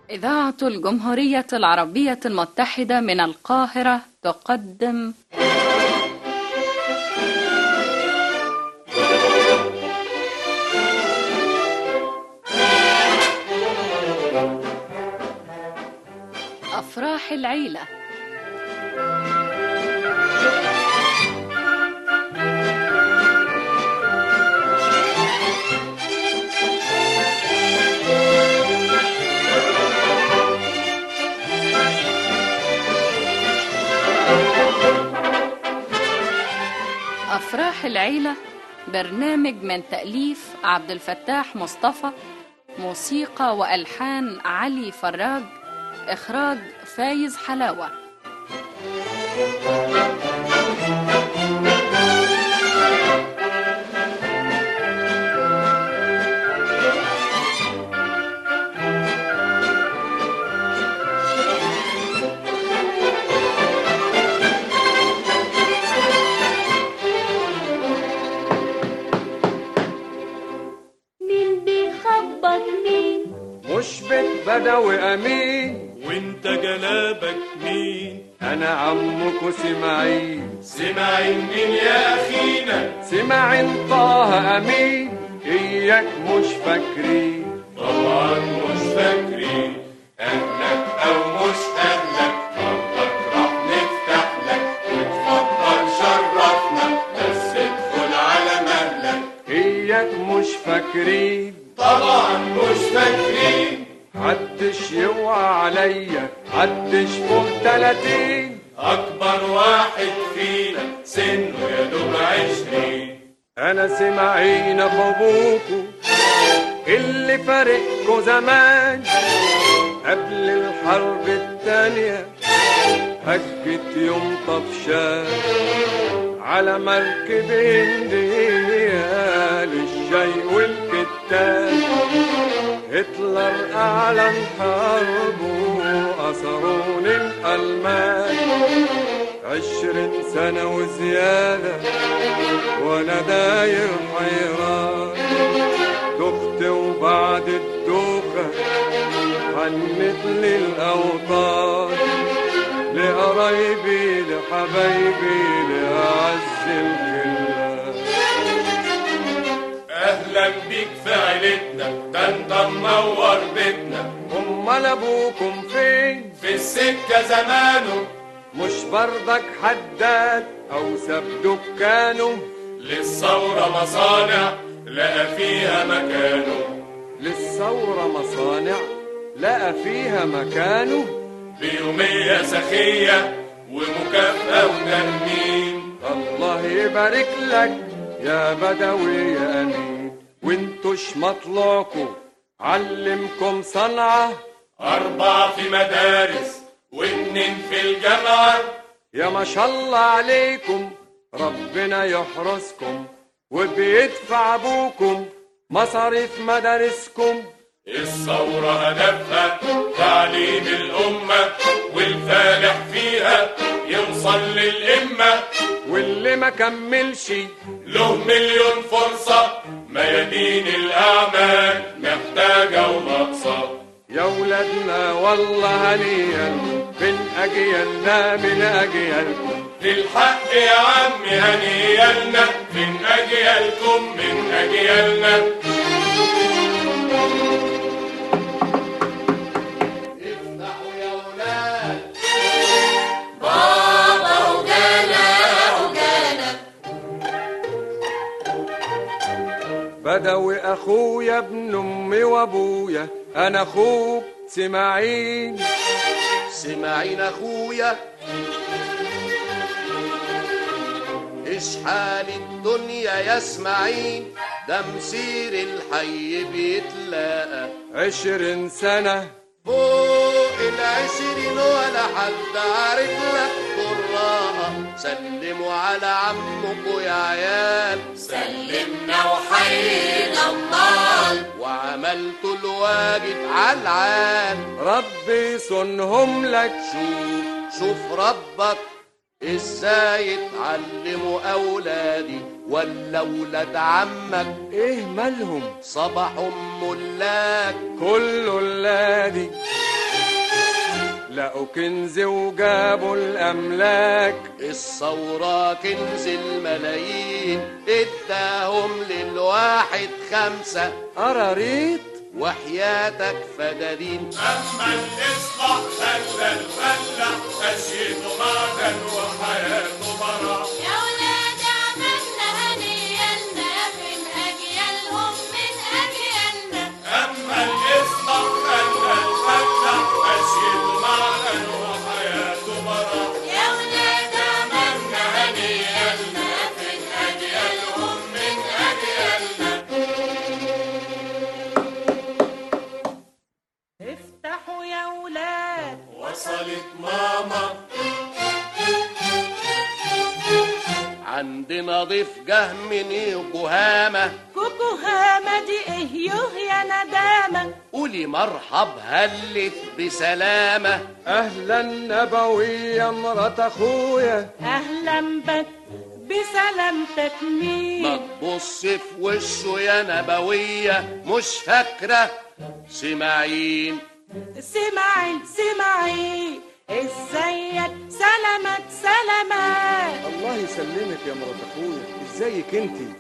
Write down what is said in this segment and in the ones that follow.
إذاعة الجمهورية العربية المتحدة من القاهرة تقدم أفراح العيلة أفراح العيلة برنامج من تأليف عبد الفتاح مصطفى موسيقى وألحان علي فراج إخراج فايز حلاوة مين بيخبط مين مشبك بدوي أمين وانت جلابك مين أنا عمك سماعين سمعين مين يا اخينا سماعين طه أمين إياك مش فاكرين طبعا مش فاكرين اهلك او مش اهلك مرضك راح نفتح لك وتفضل شرفنا بس ادخل على مهلك إياك مش فاكرين طبعا مش فاكرين حدش يوعى عليا حدش فوق تلاتين اكبر واحد فينا سنه يا دوب عشرين أنا سماعين أخو أبوكو اللي فارقكو زمان قبل الحرب التانية هجت يوم طفشان على مركب هندية للشاي والكتان هتلر أعلن حربه أسرون الألمان عشرين سنة وزيادة وأنا داير حيران دخت وبعد الدوخة حنت لي الأوطان لقرايبي لحبايبي لأعز الخلان اهلا بيك في عيلتنا ده انت منور بيتنا أمال أبوكم فين في السكة زمانه مش برضك حداد أو ساب دكانه للثورة مصانع لقى فيها مكانه للثورة مصانع لقى فيها مكانه بيومية سخية ومكافأة وتأمين الله يبارك لك يا بدوي يا أمين وانتوش مطلعكم علمكم صنعة أربعة في مدارس واتنين في الجامعة يا ما شاء الله عليكم ربنا يحرسكم وبيدفع ابوكم مصاريف مدارسكم الثورة هدفها تعليم الأمة والفالح فيها يوصل للإمة واللي ما كملش له مليون فرصة ميادين الأعمال محتاجة وناقصة يا ولادنا والله هنيا من أجيالنا من أجيالكم للحق يا عم هنيالنا من أجيالكم من أجيالنا افتحوا يا ولاد بدوي أخويا ابن أمي وأبويا أنا أخوك سماعين سمعين اخويا اشحال الدنيا يسمعين ده مسير الحي بيتلاقى عشرين سنة فوق العشرين ولا حد عارف لك براها سلموا على عمكوا يا عيال سلمنا وحينا النار وعملتوا الواجب على العال ربي صنهم لك شوف شوف ربك ازاي اتعلموا اولادي ولا ولاد عمك ايه مالهم صباحهم ملاك كل ولادي لقوا كنز وجابوا الأملاك الثورة كنز الملايين اداهم للواحد خمسة قراريط وحياتك فدادين أما الإصلاح خلى الفلاح مشيته معدن وحياته براح يا ولاد عملنا هنيالنا من أجيالهم من أجيالنا أما الإصلاح خلى الفلاح مشيته معدن وحياته براح يا ولاد عملنا هنيالنا من أجيالهم من أجيالنا افتحوا يا ولاد وصلت ماما عندنا ضيف جه من يوكوهاما كوكو هامة دي ايه يوه يا ندامة قولي مرحب هلت بسلامة أهلا نبوية مرات أخويا اهلا بك بسلامتك ما مين تبص في وشه يا نبوية مش فاكرة سماعين سمعي سمعي ازيك سلامت سلامات الله يسلمك يا مرات أخويا إزيك أنتي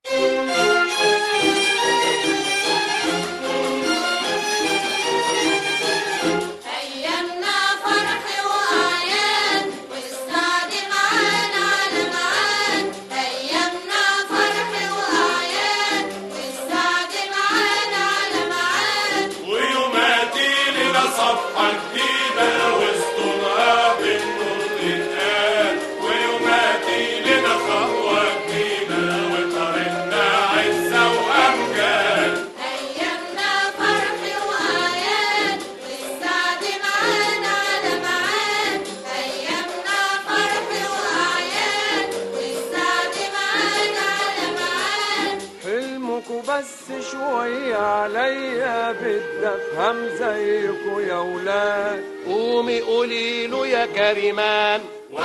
أيامنا فرح وأعياد والسعد معانا على معاد أيامنا فرح وأعياد والسعد معانا على معاد ويوماتي لنا صفحة جديدة وسطنا بالنور تتقال ويوماتي لنا خطوة جديدة وطريقنا عزة وأمجاد أيامنا فرح وأعياد والسعد معانا على معاد أيامنا فرح وأعياد والسعد معانا على معاد حلمكوا بس شوية عليا بدي أفهم زيكوا يا ولاد قومي قولي له يا كريمان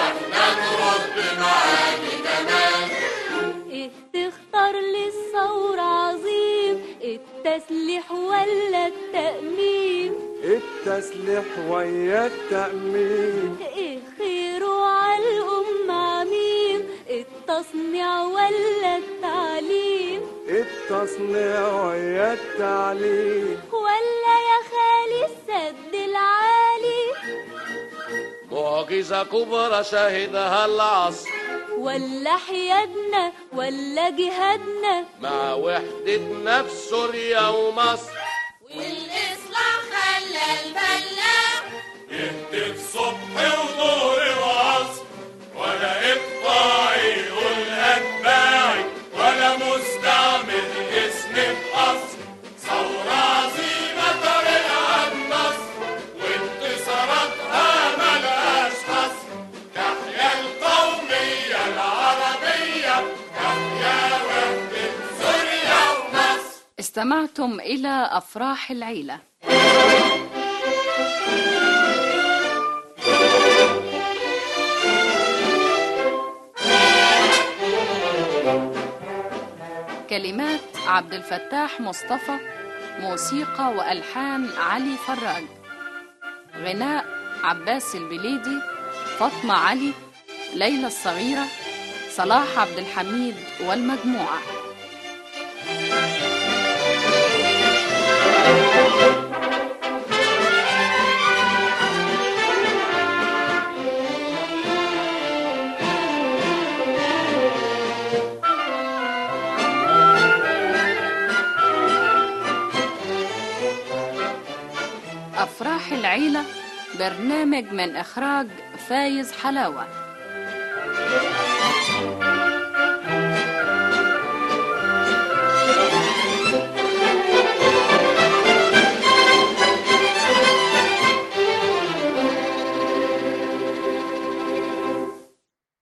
إيه تختار للثورة عظيم التسليح ولا التأمين التسليح ويا التأمين إيه خيره على الأمة عميم التصنيع ولا التعليم التصنيع ويا التعليم ولا يا خالي السد العالي معجزة كبرى شهدها العصر ولا حيادنا ولا جهادنا مع وحدة نفس سوريا ومصر والإصلاح خلى الفلاح يهتف صبح وظهر وعصر ولا إقطاعي يقول أتباعي ولا مستعمل اسم بقصر ثورة عظيمة طريقها النصر وانتصاراتها ملهاش حصر تحيا القومية العربية تحيا وحدة سوريا ومصر استمعتم إلى أفراح العيلة كلمات عبد الفتاح مصطفى موسيقى وألحان علي فراج غناء عباس البليدي فاطمة علي ليلى الصغيرة صلاح عبد الحميد والمجموعة أفراح العيلة برنامج من إخراج فايز حلاوة